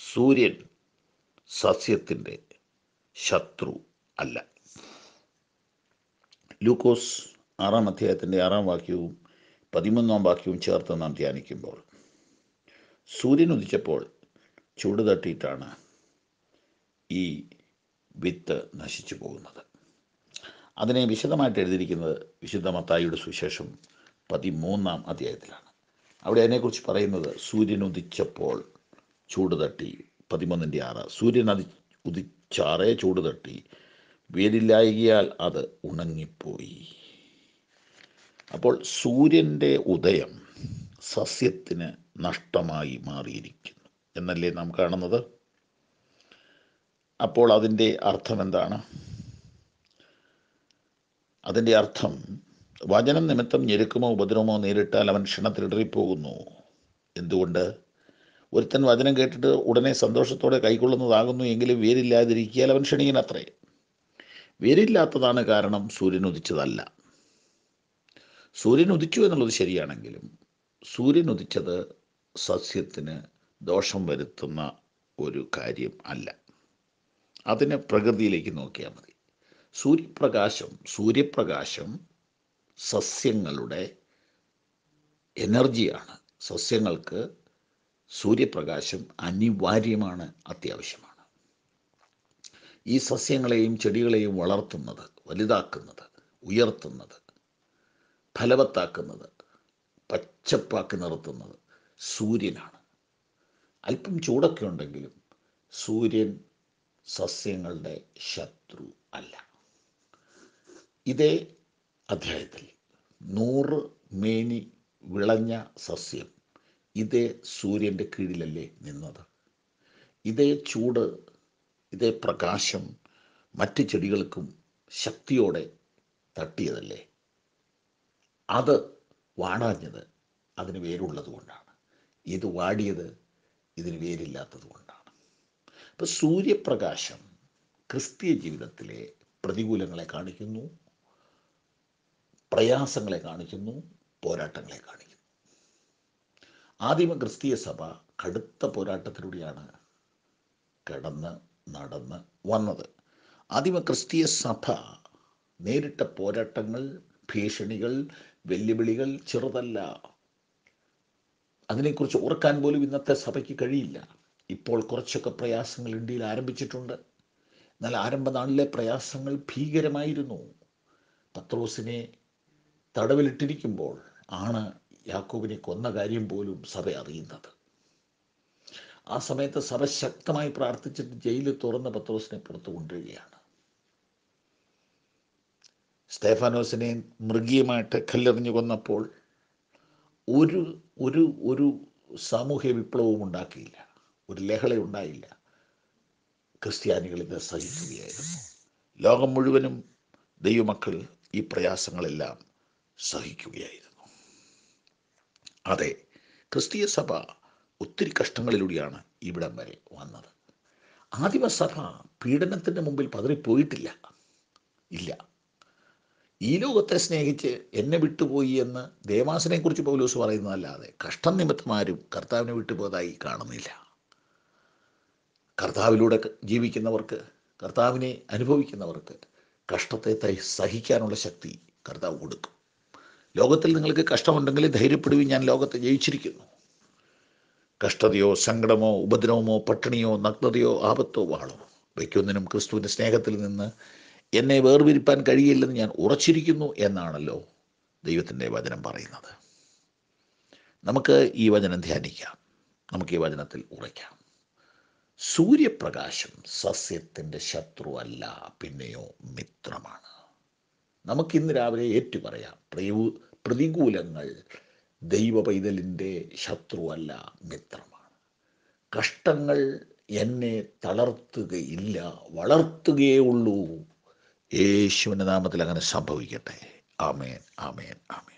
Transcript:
സൂര്യൻ സസ്യത്തിൻ്റെ ശത്രു അല്ല ലൂക്കോസ് ആറാം അധ്യായത്തിൻ്റെ ആറാം വാക്യവും പതിമൂന്നാം വാക്യവും ചേർത്ത് നാം ധ്യാനിക്കുമ്പോൾ സൂര്യൻ ഉദിച്ചപ്പോൾ ചൂട് തട്ടിയിട്ടാണ് ഈ വിത്ത് നശിച്ചു പോകുന്നത് അതിനെ വിശദമായിട്ട് എഴുതിയിരിക്കുന്നത് വിശുദ്ധ മത്തായിയുടെ സുശേഷം പതിമൂന്നാം അധ്യായത്തിലാണ് അവിടെ അതിനെക്കുറിച്ച് പറയുന്നത് സൂര്യൻ ഉദിച്ചപ്പോൾ ചൂട് തട്ടി പതിമൂന്നിൻ്റെ ആറ് സൂര്യൻ അതി ഉദിച്ചാറേ ചൂട് തട്ടി വേരില്ലായകിയാൽ അത് ഉണങ്ങിപ്പോയി അപ്പോൾ സൂര്യൻ്റെ ഉദയം സസ്യത്തിന് നഷ്ടമായി മാറിയിരിക്കുന്നു എന്നല്ലേ നാം കാണുന്നത് അപ്പോൾ അതിൻ്റെ അർത്ഥം എന്താണ് അതിൻ്റെ അർത്ഥം വചനം നിമിത്തം ഞെരുക്കുമോ ഉപദ്രവമോ നേരിട്ടാൽ അവൻ ക്ഷണത്തിലിടറിപ്പോകുന്നു എന്തുകൊണ്ട് ഒരുത്തൻ വചനം കേട്ടിട്ട് ഉടനെ സന്തോഷത്തോടെ കൈക്കൊള്ളുന്നതാകുന്നു എങ്കിലും വേരില്ലാതിരിക്കിയാൽ അവൻ ക്ഷണികനത്രേ വേരില്ലാത്തതാണ് കാരണം സൂര്യൻ ഉദിച്ചതല്ല സൂര്യൻ ഉദിച്ചു എന്നുള്ളത് ശരിയാണെങ്കിലും സൂര്യൻ ഉദിച്ചത് സസ്യത്തിന് ദോഷം വരുത്തുന്ന ഒരു കാര്യം അല്ല അതിന് പ്രകൃതിയിലേക്ക് നോക്കിയാൽ മതി സൂര്യപ്രകാശം സൂര്യപ്രകാശം സസ്യങ്ങളുടെ എനർജിയാണ് സസ്യങ്ങൾക്ക് സൂര്യപ്രകാശം അനിവാര്യമാണ് അത്യാവശ്യമാണ് ഈ സസ്യങ്ങളെയും ചെടികളെയും വളർത്തുന്നത് വലുതാക്കുന്നത് ഉയർത്തുന്നത് ഫലവത്താക്കുന്നത് പച്ചപ്പാക്കി നിർത്തുന്നത് സൂര്യനാണ് അല്പം ചൂടൊക്കെ ഉണ്ടെങ്കിലും സൂര്യൻ സസ്യങ്ങളുടെ ശത്രു അല്ല ഇതേ അധ്യായത്തിൽ നൂറ് മേനി വിളഞ്ഞ സസ്യം ഇതേ സൂര്യൻ്റെ കീഴിലല്ലേ നിന്നത് ഇതേ ചൂട് ഇതേ പ്രകാശം മറ്റ് ചെടികൾക്കും ശക്തിയോടെ തട്ടിയതല്ലേ അത് വാടാഞ്ഞത് അതിന് വേരുള്ളത് കൊണ്ടാണ് ഇത് വാടിയത് ഇതിന് വേരില്ലാത്തത് കൊണ്ടാണ് അപ്പോൾ സൂര്യപ്രകാശം ക്രിസ്തീയ ജീവിതത്തിലെ പ്രതികൂലങ്ങളെ കാണിക്കുന്നു പ്രയാസങ്ങളെ കാണിക്കുന്നു പോരാട്ടങ്ങളെ കാണിക്കുന്നു ആദിമ ക്രിസ്തീയ സഭ കടുത്ത പോരാട്ടത്തിലൂടെയാണ് കടന്ന് നടന്ന് വന്നത് ആദിമ ക്രിസ്തീയ സഭ നേരിട്ട പോരാട്ടങ്ങൾ ഭീഷണികൾ വെല്ലുവിളികൾ ചെറുതല്ല അതിനെക്കുറിച്ച് ഓർക്കാൻ പോലും ഇന്നത്തെ സഭയ്ക്ക് കഴിയില്ല ഇപ്പോൾ കുറച്ചൊക്കെ പ്രയാസങ്ങൾ ഇന്ത്യയിൽ ആരംഭിച്ചിട്ടുണ്ട് എന്നാൽ ആരംഭനാളിലെ പ്രയാസങ്ങൾ ഭീകരമായിരുന്നു പത്രോസിനെ തടവിലിട്ടിരിക്കുമ്പോൾ ആണ് യാക്കോബിനെ കൊന്ന കാര്യം പോലും സഭ അറിയുന്നത് ആ സമയത്ത് സഭ ശക്തമായി പ്രാർത്ഥിച്ചിട്ട് ജയിലിൽ തുറന്ന പത്രോസിനെ പുറത്തു കൊണ്ടുവരികയാണ് സ്തേഫാനോസിനെ മൃഗീയമായിട്ട് കല്ലെറിഞ്ഞു കൊന്നപ്പോൾ ഒരു ഒരു ഒരു സാമൂഹ്യ വിപ്ലവവും ഉണ്ടാക്കിയില്ല ഒരു ലഹള ഉണ്ടായില്ല ക്രിസ്ത്യാനികൾ ഇത് സഹിക്കുകയായിരുന്നു ലോകം മുഴുവനും ദൈവമക്കൾ ഈ പ്രയാസങ്ങളെല്ലാം സഹിക്കുകയായിരുന്നു അതെ ക്രിസ്തീയ സഭ ഒത്തിരി കഷ്ടങ്ങളിലൂടെയാണ് ഇവിടം വരെ വന്നത് ആദിമസഭ പീഡനത്തിൻ്റെ മുമ്പിൽ പതറിപ്പോയിട്ടില്ല ഇല്ല ഈ ലോകത്തെ സ്നേഹിച്ച് എന്നെ വിട്ടുപോയി എന്ന് ദേവാസിനെ കുറിച്ച് പൗലോസ് പറയുന്നതല്ലാതെ കഷ്ടം നിമിത്തം ആരും കർത്താവിനെ വിട്ടുപോയതായി കാണുന്നില്ല കർത്താവിലൂടെ ജീവിക്കുന്നവർക്ക് കർത്താവിനെ അനുഭവിക്കുന്നവർക്ക് കഷ്ടത്തെ തൈ- സഹിക്കാനുള്ള ശക്തി കർത്താവ് കൊടുക്കും ലോകത്തിൽ നിങ്ങൾക്ക് കഷ്ടമുണ്ടെങ്കിൽ ധൈര്യപ്പെടുവി ഞാൻ ലോകത്തെ ജയിച്ചിരിക്കുന്നു കഷ്ടതയോ സങ്കടമോ ഉപദ്രവമോ പട്ടിണിയോ നഗ്നതയോ ആപത്തോ വാളോ വയ്ക്കൊന്നിനും ക്രിസ്തുവിൻ്റെ സ്നേഹത്തിൽ നിന്ന് എന്നെ വേർതിരിപ്പാൻ കഴിയില്ലെന്ന് ഞാൻ ഉറച്ചിരിക്കുന്നു എന്നാണല്ലോ ദൈവത്തിൻ്റെ വചനം പറയുന്നത് നമുക്ക് ഈ വചനം ധ്യാനിക്കാം നമുക്ക് ഈ വചനത്തിൽ ഉറയ്ക്കാം സൂര്യപ്രകാശം സസ്യത്തിൻ്റെ ശത്രു അല്ല പിന്നെയോ മിത്രമാണ് നമുക്കിന്ന് രാവിലെ ഏറ്റു പറയാം പ്രയു പ്രതികൂലങ്ങൾ ദൈവ പൈതലിൻ്റെ ശത്രുവല്ല മിത്രമാണ് കഷ്ടങ്ങൾ എന്നെ തളർത്തുകയില്ല വളർത്തുകയേ ഉള്ളൂ യേശുവിൻ്റെ നാമത്തിൽ അങ്ങനെ സംഭവിക്കട്ടെ ആമേൻ ആമേൻ ആമേൻ